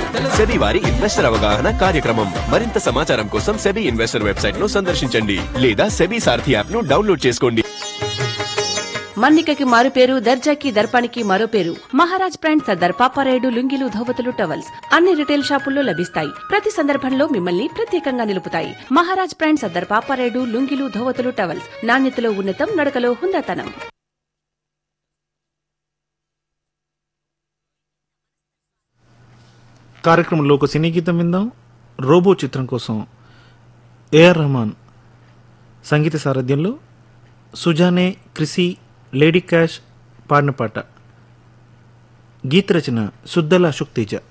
SEBI వారి investor అవగాహన కార్యక్రమం మరింత సమాచారం కోసం సెబీ ఇన్వెస్టర్ వెబ్సైట్ ను సందర్శించండి లేదా సెబీ సారథి యాప్ ను డౌన్లోడ్ చేసుకోండి మన్నికకి మారు పేరు దర్జాకి దర్పానికి మరో పేరు మహారాజ్ బ్రాండ్ సర్దార్ పాపారాయుడు లుంగిలు ధోవతులు టవల్స్ అన్ని రిటైల్ షాపుల్లో లభిస్తాయి ప్రతి సందర్భంలో మిమ్మల్ని ప్రత్యేకంగా నిలుపుతాయి మహారాజ్ బ్రాండ్ సర్దార్ పాపారాయుడు లుంగిలు ధోవతులు టవల్స్ నాణ్యతలో ఉన్నతం నడకలో హుందాతనం కార్యక్రమంలో ఒక సినీ గీతం విందాం రోబో చిత్రం కోసం ఏఆర్ రెహమాన్ సంగీత సారథ్యంలో సుజానే క్రిసి లేడీ క్యాష్ పాడిన పాట గీత రచన సుద్దల అశోక్ తేజ